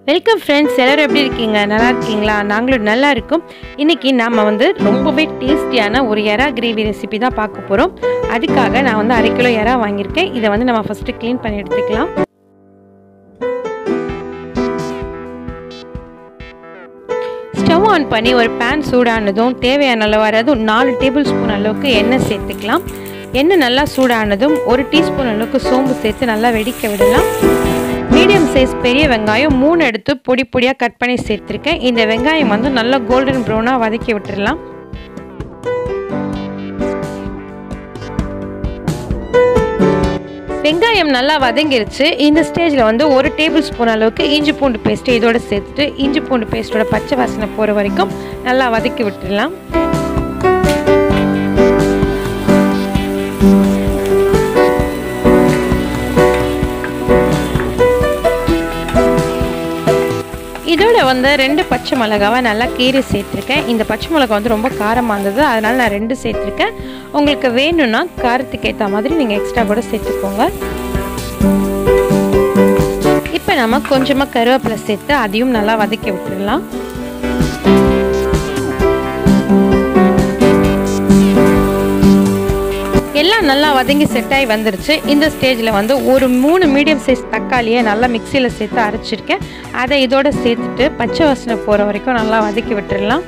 welcome friends எல்லோரும் எப்படி இருக்கீங்க நல்லா இருக்கீங்களா நாங்களும் நல்லா இருக்கோம் இன்றைக்கி நாம் வந்து ரொம்பவே டேஸ்டியான ஒரு எறா கிரேவி ரெசிபி தான் பார்க்க போகிறோம் அதுக்காக நான் வந்து அரை கிலோ எறா வாங்கியிருக்கேன் இதை வந்து நம்ம ஃபஸ்ட்டு க்ளீன் பண்ணி எடுத்துக்கலாம் ஸ்டவ் ஆன் பண்ணி ஒரு பேன் சூடானதும் தேவையான அளவு அதாவது நாலு டேபிள் ஸ்பூன் அளவுக்கு எண்ணெய் சேர்த்துக்கலாம் எண்ணெய் நல்லா சூடானதும் ஒரு டீஸ்பூன் அளவுக்கு சோம்பு சேர்த்து நல்லா வெடிக்க விடலாம் மீடியம் சைஸ் பெரிய வெங்காயம் மூணு எடுத்து பொடி பொடியாக கட் பண்ணி சேர்த்துருக்கேன் இந்த வெங்காயம் வந்து நல்லா கோல்டன் ப்ரௌனாக வதக்கி விட்டுடலாம் வெங்காயம் நல்லா வதங்கிருச்சு இந்த ஸ்டேஜில் வந்து ஒரு டேபிள் ஸ்பூன் அளவுக்கு இஞ்சி பூண்டு பேஸ்ட்டு இதோட சேர்த்துட்டு இஞ்சி பூண்டு பேஸ்ட்டோட பச்சை வாசனை போகிற வரைக்கும் நல்லா வதக்கி விட்டுடலாம் இதோட வந்து ரெண்டு பச்சை மிளகாவை நல்லா கீரி சேர்த்துருக்கேன் இந்த பச்சை மிளகா வந்து ரொம்ப காரமாக இருந்தது அதனால் நான் ரெண்டு சேர்த்துருக்கேன் உங்களுக்கு வேணும்னா காரத்துக்கு ஏற்ற மாதிரி நீங்கள் எக்ஸ்ட்ரா கூட சேர்த்துக்கோங்க இப்போ நம்ம கொஞ்சமாக கருவேப்பிலை சேர்த்து அதையும் நல்லா வதக்கி விட்டுடலாம் எல்லாம் நல்லா வதங்கி செட் ஆகி வந்துருச்சு இந்த ஸ்டேஜில் வந்து ஒரு மூணு மீடியம் சைஸ் தக்காளியை நல்லா மிக்சியில் சேர்த்து அரைச்சிருக்கேன் அதை இதோட சேர்த்துட்டு பச்சை வாசனை போகிற வரைக்கும் நல்லா வதக்கி விட்டுடலாம்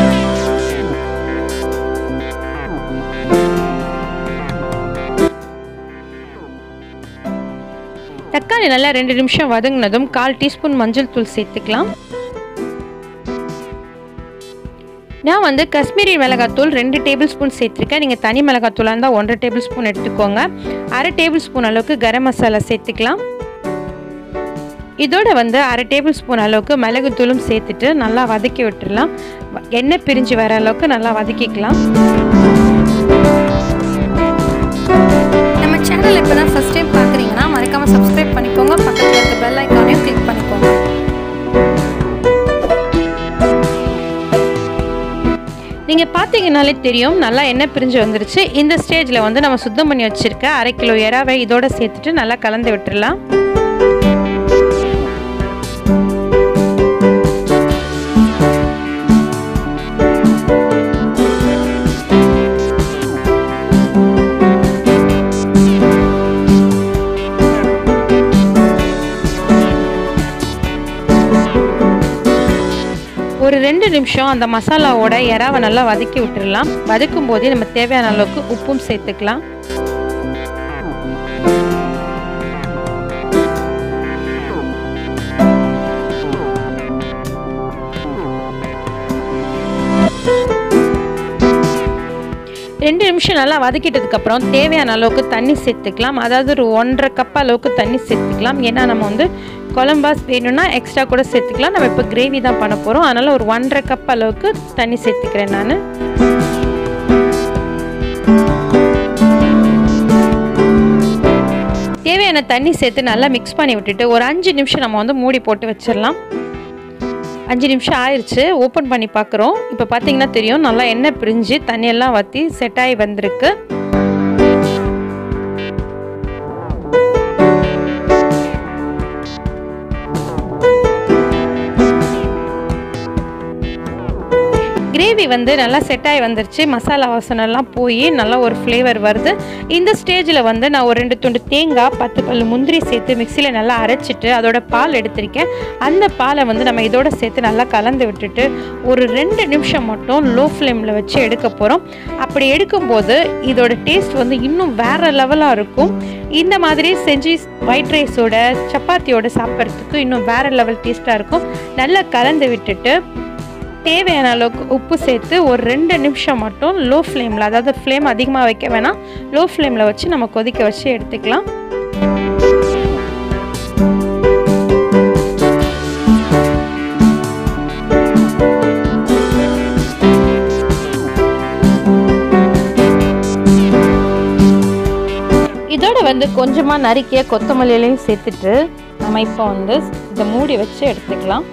தக்காளி நல்லா ரெண்டு நிமிஷம் வதங்கினதும் கால் டீஸ்பூன் மஞ்சள் தூள் சேர்த்துக்கலாம் நான் வந்து காஷ்மீரி மிளகாத்தூள் ரெண்டு டேபிள் ஸ்பூன் சேர்த்துருக்கேன் நீங்கள் தனி மிளகாத்தூளாக இருந்தால் ஒன்றரை டேபிள் ஸ்பூன் எடுத்துக்கோங்க அரை டேபிள் ஸ்பூன் அளவுக்கு கரம் மசாலா சேர்த்துக்கலாம் இதோட வந்து அரை டேபிள் ஸ்பூன் அளவுக்கு மிளகுத்தூளும் சேர்த்துட்டு நல்லா வதக்கி விட்டுடலாம் எண்ணெய் பிரிஞ்சு வர அளவுக்கு நல்லா வதக்கிக்கலாம் நம்ம சேனல் இப்போ தான் ஃபஸ்ட் டைம் பார்க்குறீங்கன்னா மறக்காமல் சப்ஸ்கிரைப் பண்ணிக்கோங்க பக்கத்தில் இருக்க பெல் ஐக்கானையும் கிளிக் பண்ணிக்கோங்க நீங்கள் பார்த்தீங்கனாலே தெரியும் நல்லா எண்ணெய் பிரிஞ்சு வந்துருச்சு இந்த ஸ்டேஜில் வந்து நம்ம சுத்தம் பண்ணி வச்சுருக்க அரை கிலோ எறாவை இதோட சேர்த்துட்டு நல்லா கலந்து விட்டுடலாம் ஒரு ரெண்டு நிமிஷம் அந்த மசாலாவோட எறாவை நல்லா வதக்கி விட்டுடலாம் வதக்கும் போதே நம்ம தேவையான அளவுக்கு உப்பும் சேர்த்துக்கலாம் ரெண்டு நிமிஷம் நல்லா வதக்கிட்டதுக்கப்புறம் தேவையான அளவுக்கு தண்ணி சேர்த்துக்கலாம் அதாவது ஒரு ஒன்றரை கப் அளவுக்கு தண்ணி சேர்த்துக்கலாம் ஏன்னா நம்ம வந்து குழம்பாஸ் வேணும்னா எக்ஸ்ட்ரா கூட சேர்த்துக்கலாம் நம்ம இப்போ கிரேவி தான் பண்ண போகிறோம் அதனால் ஒரு ஒன்றரை கப் அளவுக்கு தண்ணி சேர்த்துக்கிறேன் நான் தேவையான தண்ணி சேர்த்து நல்லா மிக்ஸ் பண்ணி விட்டுட்டு ஒரு அஞ்சு நிமிஷம் நம்ம வந்து மூடி போட்டு வச்சிடலாம் அஞ்சு நிமிஷம் ஆயிடுச்சு ஓப்பன் பண்ணி பார்க்குறோம் இப்போ பார்த்தீங்கன்னா தெரியும் நல்லா எண்ணெய் பிரிஞ்சு தண்ணியெல்லாம் வற்றி செட் ஆகி வந்திருக்கு கிரேவி வந்து நல்லா செட் ஆகி வந்துருச்சு மசாலா வாசனைலாம் போய் நல்லா ஒரு ஃப்ளேவர் வருது இந்த ஸ்டேஜில் வந்து நான் ஒரு ரெண்டு துண்டு தேங்காய் பத்து பல் முந்திரி சேர்த்து மிக்சியில் நல்லா அரைச்சிட்டு அதோட பால் எடுத்திருக்கேன் அந்த பாலை வந்து நம்ம இதோட சேர்த்து நல்லா கலந்து விட்டுட்டு ஒரு ரெண்டு நிமிஷம் மட்டும் லோ ஃப்ளேமில் வச்சு எடுக்க போகிறோம் அப்படி எடுக்கும்போது இதோட டேஸ்ட் வந்து இன்னும் வேறு லெவலாக இருக்கும் இந்த மாதிரி செஞ்சு ஒயிட் ரைஸோட சப்பாத்தியோட சாப்பிட்றதுக்கு இன்னும் வேறு லெவல் டேஸ்ட்டாக இருக்கும் நல்லா கலந்து விட்டுட்டு தேவையான அளவுக்கு உப்பு சேர்த்து ஒரு ரெண்டு நிமிஷம் மட்டும் லோ ஃப்ளேமில் அதாவது ஃப்ளேம் அதிகமாக வைக்க வேணாம் லோ ஃப்ளேமில் வச்சு நம்ம கொதிக்க வச்சு எடுத்துக்கலாம் இதோட வந்து கொஞ்சமாக நறுக்கிய கொத்தமல்லியிலையும் சேர்த்துட்டு நம்ம இப்போ வந்து இதை மூடி வச்சு எடுத்துக்கலாம்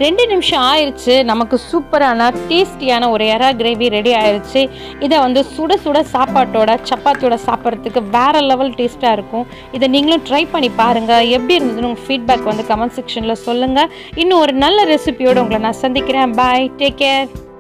ரெண்டு நிமிஷம் ஆயிடுச்சு நமக்கு சூப்பரான டேஸ்டியான ஒரு எறா கிரேவி ரெடி ஆயிடுச்சு இதை வந்து சுட சுட சாப்பாட்டோட சப்பாத்தியோட சாப்பிட்றதுக்கு வேற லெவல் டேஸ்ட்டாக இருக்கும் இதை நீங்களும் ட்ரை பண்ணி பாருங்கள் எப்படி இருந்ததுன்னு உங்கள் ஃபீட்பேக் வந்து கமெண்ட் செக்ஷனில் சொல்லுங்கள் இன்னும் ஒரு நல்ல ரெசிபியோடு உங்களை நான் சந்திக்கிறேன் பாய் டேக் கேர்